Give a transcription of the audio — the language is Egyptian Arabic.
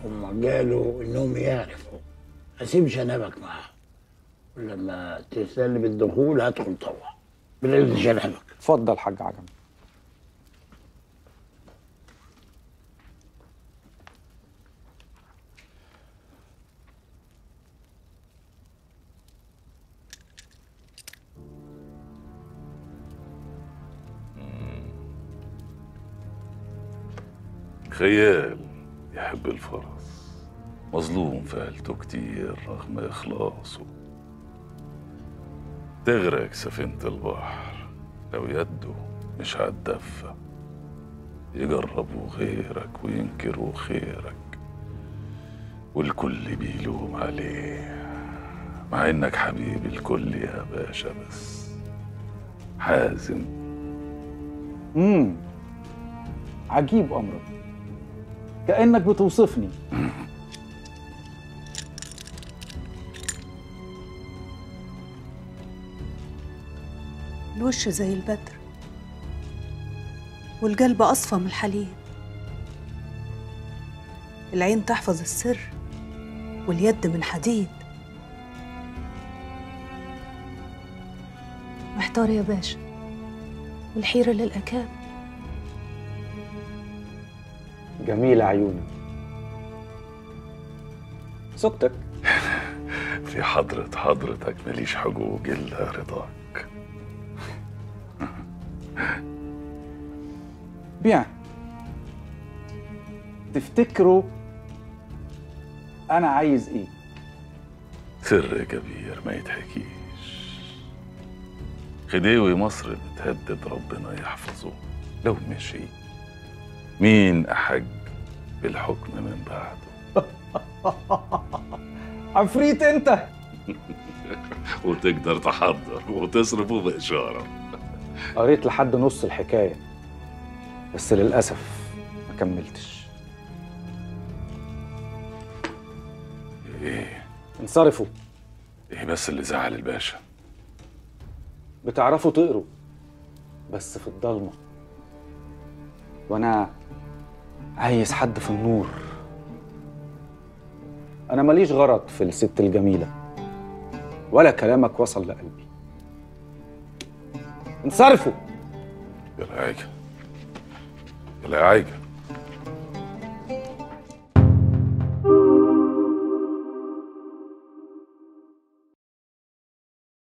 هم قالوا انهم يعرفوا اسيب جنابك معاهم ولما تسلم الدخول هدخل طوع بالاذن جنابك اتفضل حاج عجم خيال يحب الفرس مظلوم في عيلته كتير رغم إخلاصه تغرق سفينة البحر لو يده مش هتدفى يجربوا غيرك وينكروا خيرك والكل بيلوم عليه مع انك حبيب الكل يا باشا بس حازم امم عجيب امرك كانك بتوصفني الوش زي البدر والقلب أصفى من الحليب العين تحفظ السر واليد من حديد محتار يا باشا والحيرة للأكاب جميل عيونك سكتك في حضرة حضرتك ماليش حجوج إلا رضاك بيان تفتكروا انا عايز ايه سر كبير ما يتحكيش خديوي مصر بتهدد ربنا يحفظه لو مشي مين أحج بالحكم من بعده عفريت انت وتقدر تحضر وتصرفه بإشارة قريت لحد نص الحكايه بس للاسف ما كملتش إيه انصرفوا إيه بس اللي زعل الباشا بتعرفوا تقروا بس في الضلمه وانا عايز حد في النور انا ماليش غرض في الست الجميله ولا كلامك وصل لقلبي انصرفوا يا العاجل يا العاجل